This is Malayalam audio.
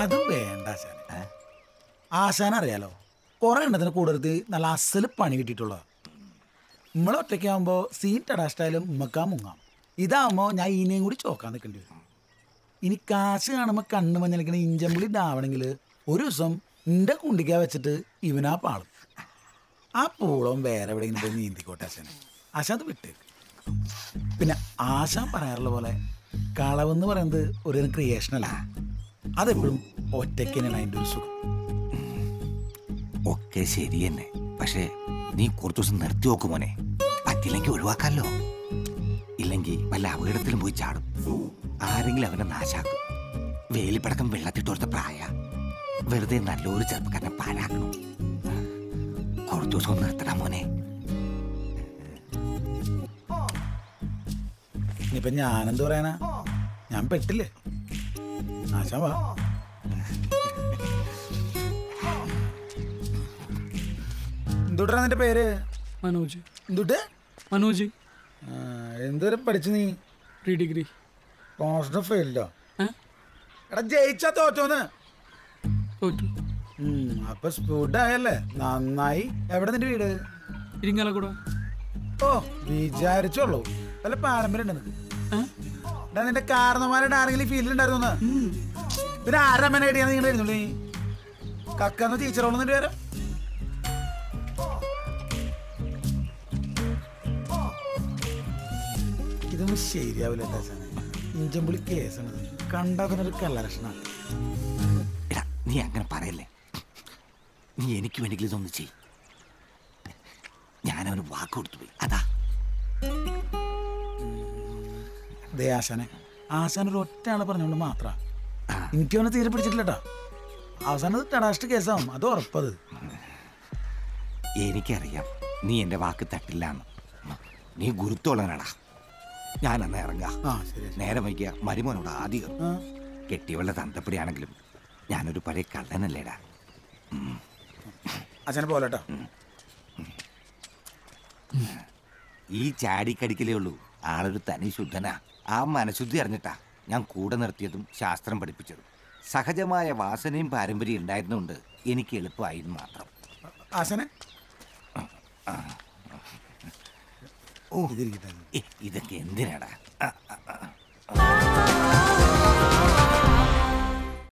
അതും വേണ്ട ആശാനെ ആശാൻ അറിയാലോ കുറെ എണ്ണത്തിന് കൂടുതൽ നല്ല അസല് പണി കിട്ടിയിട്ടുള്ള നമ്മൾ ഒറ്റയ്ക്കാകുമ്പോൾ സീൻ ടടാസ്റ്റായാലും ഉമ്മക്കാ മുങ്ങാം ഇതാകുമ്പോൾ ഞാൻ ഇനിയും കൂടി ചോക്കാൻ നിൽക്കേണ്ടി വരും ഇനി കാശ് കാണുമ്പോൾ കണ്ണ് മഞ്ഞളിക്കണ ഇഞ്ചമ്പുളി ഇതാവണമെങ്കിൽ ഒരു ദിവസം നിന്റെ കുണ്ടിക്ക വെച്ചിട്ട് ഇവനാ പാളും ആ പൂളം വേറെ എവിടെയെങ്കിലും പോയി നീന്തിക്കോട്ടെ ആശാനെ ആശാൻ അത് വിട്ടേക്ക് പിന്നെ ആശാൻ പറയാറുള്ള പോലെ കളവെന്ന് പറയുന്നത് ഒരു ക്രിയേഷൻ അല്ല അതെപ്പോഴും ഒറ്റയ്ക്ക് തന്നെയാണ് അതിൻ്റെ ഒരു സുഖം ഒക്കെ ശരി തന്നെ പക്ഷേ നീ കുറച്ചു ദിവസം നിർത്തി നോക്ക് മോനെ പറ്റില്ലെങ്കിൽ ഒഴിവാക്കാമല്ലോ ഇല്ലെങ്കിൽ വല്ല അപകടത്തിലും പോയി ചാടും ആരെങ്കിലും അവനെ നാശാക്കും വേലിപ്പടക്കം വെള്ളത്തിട്ടോർത്ത പ്രായ വെറുതെ നല്ലൊരു ചെറുപ്പക്കാരനെ പാഴാക്കണം കുറച്ചു ദിവസം നിർത്തണം മോനെ ഇനിയിപ്പൊ ഞാനെന്ത് പറയാനാ ഞാൻ പെട്ടില്ലേ ആശാൻ വാ എന്തുട്ടാ നിന്റെ പേര് മനോജ് എന്തുട്ട് മനോജ് എന്തോരം പഠിച്ചു നീ പ്രീ ഡിഗ്രി കോൺസ്റ്റർ ഫെയിലോ ഏ? എടാ ജയിച്ചാ തോറ്റോന്ന് തോറ്റു ഉം, അപ്പൊ സ്പൂട്ടായല്ലേ നന്നായി എവിടെ നിന്റെ വീട് ഇരിങ്ങാലക്കുട ഓ വിചാരിച്ചോളൂ വല്ല പാരമ്പര്യം ഉണ്ട് നിനക്ക് ഏ? എടാ നിന്റെ കാരണന്മാരുടെ ആരെങ്കിലും ഫീൽഡ് ഉണ്ടായിരുന്നു പിന്നെ ആരാ മെന ഇടിയാന്ന് നിങ്ങൾ ഇരുന്നുള്ളൂ നീ കക്കെന്ന് ടീച്ചറോളൂ നിന്റെ പേര് ഇതൊന്നും ശരിയാവില്ല എന്താ സാധനം ഇഞ്ചമ്പുളി കേസാണ് കണ്ടാ തന്നെ ഒരു കല്ലക്ഷണാണ് എടാ നീ അങ്ങനെ പറയല്ലേ നീ എനിക്ക് വേണമെങ്കിൽ ഇതൊന്ന് ചെയ് ഞാനവന് വാക്ക് കൊടുത്തു പോയി അതാ ദേ ആശാനെ ആശാൻ ഒരു ഒറ്റ ആളെ പറഞ്ഞോണ്ട് മാത്ര എനിക്ക് അവനെ തീരെ പിടിച്ചിട്ടില്ല കേട്ടോ അവസാനം അത് ടടാസ്റ്റ് കേസാവും അത് ഉറപ്പത് എനിക്കറിയാം നീ എൻ്റെ വാക്ക് തട്ടില്ല എന്ന് നീ ഗുരുത്തോളനാടാ ഞാൻ അന്ന് ഇറങ്ങാ ആ ശരി നേരെ വൈകിയ മരുമോനോട് ആദ്യം ആ കെട്ടിയവളുടെ തന്തപ്പടിയാണെങ്കിലും ഞാനൊരു പഴയ കള്ളനല്ലേടാ അച്ഛനെ പോലെ കേട്ടോ ഈ ചാടിക്കടിക്കലേ ഉള്ളൂ ആളൊരു തനി ശുദ്ധനാ ആ മനഃശുദ്ധി അറിഞ്ഞിട്ടാ ഞാൻ കൂടെ നിർത്തിയതും ശാസ്ത്രം പഠിപ്പിച്ചതും സഹജമായ വാസനയും പാരമ്പര്യം ഉണ്ടായിരുന്നുകൊണ്ട് എനിക്ക് എളുപ്പമായിരുന്നു മാത്രം ആശാനെ ഓ ഇതിരിക്കട്ടെ ഏ, ഇതൊക്കെ എന്തിനാടാ